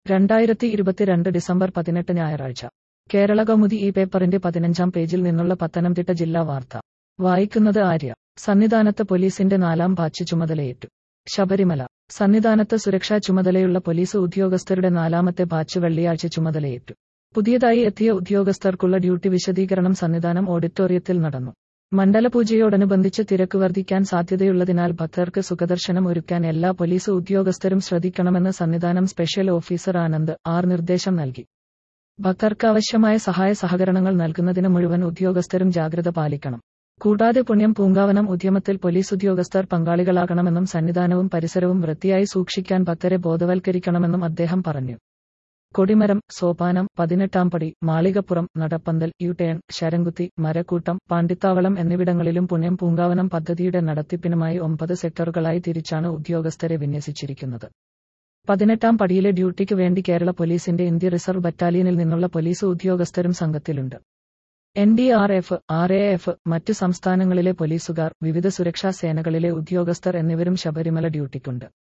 രണ്ടായിരത്തി ഇരുപത്തിരണ്ട് ഡിസംബർ പതിനെട്ട് ഞായറാഴ്ച കേരള കൗമുദി ഈ പേപ്പറിന്റെ പതിനഞ്ചാം പേജിൽ നിന്നുള്ള പത്തനംതിട്ട ജില്ലാ വാർത്ത വായിക്കുന്നത് ആര്യ സന്നിധാനത്ത് പോലീസിന്റെ നാലാം ബാച്ച് ചുമതലയേറ്റു ശബരിമല സന്നിധാനത്ത് സുരക്ഷാ ചുമതലയുള്ള പോലീസ് ഉദ്യോഗസ്ഥരുടെ നാലാമത്തെ ബാച്ച് വെള്ളിയാഴ്ച ചുമതലയേറ്റു പുതിയതായി എത്തിയ ഉദ്യോഗസ്ഥർക്കുള്ള ഡ്യൂട്ടി വിശദീകരണം സന്നിധാനം ഓഡിറ്റോറിയത്തിൽ നടന്നു മണ്ഡലപൂജയോടനുബന്ധിച്ച് തിരക്ക് വർദ്ധിക്കാൻ സാധ്യതയുള്ളതിനാൽ ഭക്തർക്ക് സുഖദർശനം ഒരുക്കാൻ എല്ലാ പോലീസ് ഉദ്യോഗസ്ഥരും ശ്രദ്ധിക്കണമെന്ന് Sannidhanam special officer Anand R നിർദ്ദേശം നൽകി ഭക്തർക്ക് ആവശ്യമായ സഹായ സഹകരണങ്ങൾ നൽകുന്നതിന് മുഴുവൻ ഉദ്യോഗസ്ഥരും ജാഗ്രത പാലിക്കണം കൂടാതെ പുണ്യം പൂങ്കാവനം ഉദ്യമത്തിൽ പോലീസ് ഉദ്യോഗസ്ഥർ പങ്കാളികളാകണമെന്നും സന്നിധാനവും പരിസരവും വൃത്തിയായി സൂക്ഷിക്കാൻ ഭക്തരെ ബോധവൽക്കരിക്കണമെന്നും അദ്ദേഹം പറഞ്ഞു കൊടിമരം സോപാനം പതിനെട്ടാം പടി മാളികപ്പുറം നടപ്പന്തൽ യുടേൺ ശരംകുത്തി മരക്കൂട്ടം പാണ്ടിത്താവളം എന്നിവിടങ്ങളിലും പുണ്യം പൂങ്കാവനം പദ്ധതിയുടെ നടത്തിപ്പിനുമായി ഒമ്പത് സെക്ടറുകളായി തിരിച്ചാണ് ഉദ്യോഗസ്ഥരെ വിന്യസിച്ചിരിക്കുന്നത് പതിനെട്ടാം പടിയിലെ ഡ്യൂട്ടിക്ക് വേണ്ടി കേരള പോലീസിന്റെ ഇന്ത്യ റിസർവ് ബറ്റാലിയനിൽ നിന്നുള്ള പോലീസ് ഉദ്യോഗസ്ഥരും സംഘത്തിലുണ്ട് N D R F R A F മറ്റു സംസ്ഥാനങ്ങളിലെ പോലീസുകാർ വിവിധ സുരക്ഷാ സേനകളിലെ ഉദ്യോഗസ്ഥർ എന്നിവരും ശബരിമല ഡ്യൂട്ടിക്കുണ്ട്